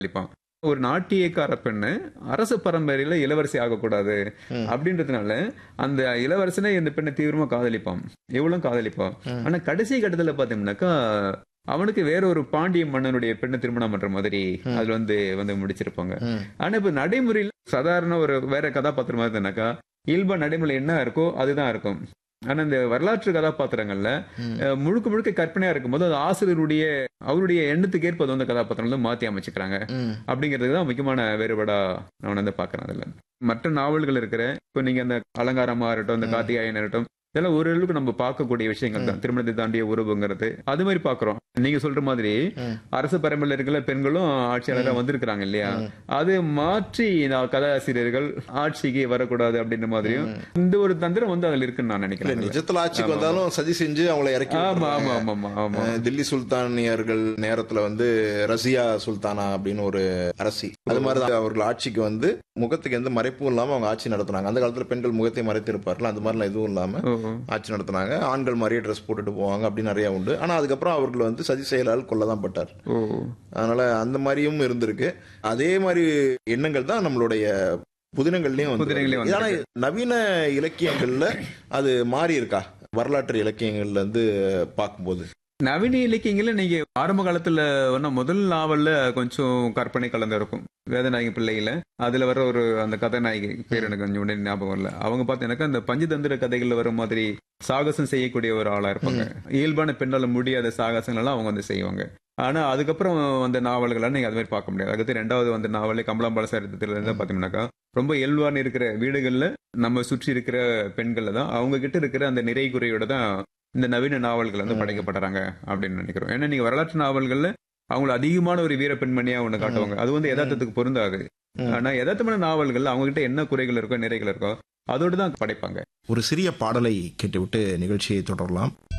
காதலிப்பான் ஒரு நாட்டியக்கார பெண்ணு அரசு பரம்பரையில இளவரசி ஆகக்கூடாது ம். அப்படின்றதுனால அந்த இளவரசனே இந்த பெண்ணை தீவிரமா காதலிப்பான் எவ்வளவு காதலிப்பான் ம். ஆனா கடைசி கட்டத்துல பாத்தீங்கன்னாக்கா அவனுக்கு வேற ஒரு பாண்டிய மன்னனுடைய பெண்ணை திருமணம் பண்ற மாதிரி அதுல வந்து வந்து முடிச்சிருப்பாங்க ம். ஆனா இப்ப நடைமுறையில் சாதாரண ஒரு வேற கதாபாத்திரமா இருந்தனாக்கா இயல்பா நடைமுறை என்ன இருக்கோ அதுதான் இருக்கும் ஆனா இந்த வரலாற்று கதாபாத்திரங்கள்ல ம். அஹ், முழுக்க முழுக்க கற்பனையா இருக்கும்போது அது ஆசிரியருடைய அவருடைய எண்ணத்துக்கு ஏற்ப அது வந்து கதாபாத்திரம் வந்து மாத்தி அமைச்சுக்கிறாங்க ம். அப்படிங்கிறதுக்கு தான் முக்கியமான வேறுபாடா நான் வந்து பாக்குறேன் அதுல மற்ற நாவல்கள் இருக்கிற இப்போ நீங்க அந்த அலங்காரமா இருக்கட்டும் இந்த கார்த்திகாயன் இருக்கட்டும் இதெல்லாம் ஓரளவுக்கு நம்ம பார்க்கக்கூடிய விஷயங்கள் தான் திருமணத்தை தாண்டிய உறவுங்கிறது அது மாதிரி பாக்குறோம் நீங்க சொல்ற மாதிரி ம். அரசு பரம்பரையில் இருக்கிற பெண்களும் ஆட்சியாளராக வந்திருக்கிறாங்க இல்லையா அது மாற்றி இந்த கதாசிரியர்கள் ஆட்சிக்கு வரக்கூடாது அப்படின்ற மாதிரியும் இந்த ஒரு தந்திரம் வந்து அதுல இருக்குன்னு நான் இல்ல நினைக்கிறேன் நிஜத்துல ஆட்சிக்கு வந்தாலும் சதி செஞ்சு அவங்கள இறக்கி ஆமா விட்டுறாங்க. ஆமா ஆமா ஆமா ஆமா அஹ் தில்லி சுல்தானியர்கள் நேரத்துல வந்து ரசியா சுல்தானா அப்படின்னு ஒரு அரசி அது மாதிரி அவர்கள் ஆட்சிக்கு வந்து முகத்துக்கு எந்த மறைப்பும் இல்லாம அவங்க ஆட்சி நடத்துனாங்க அந்த காலத்துல பெண்கள் முகத்தை மறைத்து இருப்பார்கள் அந்த மாதிரிலாம் எதுவும் இல்லாம ஓ, ஆட்சி நடத்துனாங்க ஆண்கள் மாதிரியே ட்ரெஸ் போட்டுட்டு போவாங்க அப்படி நிறைய உண்டு ஆனா அதுக்கப்புறம் அவர்கள் வந்து சதி செயலால் கொல்லதான் பட்டார் ஓ அதனால அந்த மாதிரியும் இருந்திருக்கு அதே மாதிரி எண்ணங்கள் தான் நம்மளுடைய புதினங்கள்லயும் வந்து புதினங்களையும் ஆனா நவீன இலக்கியங்கள்ல அது மாறி இருக்கா வரலாற்று இலக்கியங்கள்ல இருந்து பார்க்கும்போது நவீன இலக்கியங்கள்ல நீங்க ஆரம்ப காலத்துல வேணா முதல் நாவல்ல கொஞ்சம் கற்பனை கலந்து இருக்கும் வேதநாயகி பிள்ளையில அதுல வர ஒரு அந்த கதாநாயகி பேர் எனக்கு கொஞ்சம் உடனே ஞாபகம் இல்ல அவங்க பார்த்தீங்கன்னாக்கா அந்த பஞ்சதந்திர கதைகள்ல வர மாதிரி சாகசம் செய்யக்கூடிய ஒரு ஆளா இருப்பாங்க இயல்பான பெண்ணால முடியாத சாகசங்கள் எல்லாம் அவங்க வந்து செய்வாங்க ஆனா அதுக்கப்புறம் அந்த நாவல்களை நீங்க அது மாதிரி பார்க்க முடியாது அதுக்கு ரெண்டாவது வந்த நாவலே கமலாம்பாள சரித்திரத்துல இருந்து பாத்தீங்கன்னாக்கா ரொம்ப இயல்பான இருக்கிற வீடுகள்ல நம்ம சுற்றி இருக்கிற பெண்கள்ல தான் அவங்க கிட்ட இருக்கிற அந்த நிறை குறையோட தான் இந்த நவீன நாவல்கள் வந்து படைக்கப்படுறாங்க அப்படின்னு நினைக்கிறோம் ஏன்னா நீங்க வரலாற்று நாவல்கள்ல அவங்கள அதிகமான ஒரு வீர பெண்மணியா ஒண்ணு காட்டுவாங்க அது வந்து யதார்த்தத்துக்கு பொருந்தாது ம். ஆனா யதார்த்தமான நாவல்கள் அவங்க கிட்ட என்ன குறைகள் இருக்கோ நிறைகள் இருக்கோ அதோடு தான் படைப்பாங்க ஒரு சிறிய பாடலை கேட்டுவிட்டு நிகழ்ச்சியை தொடரலாம்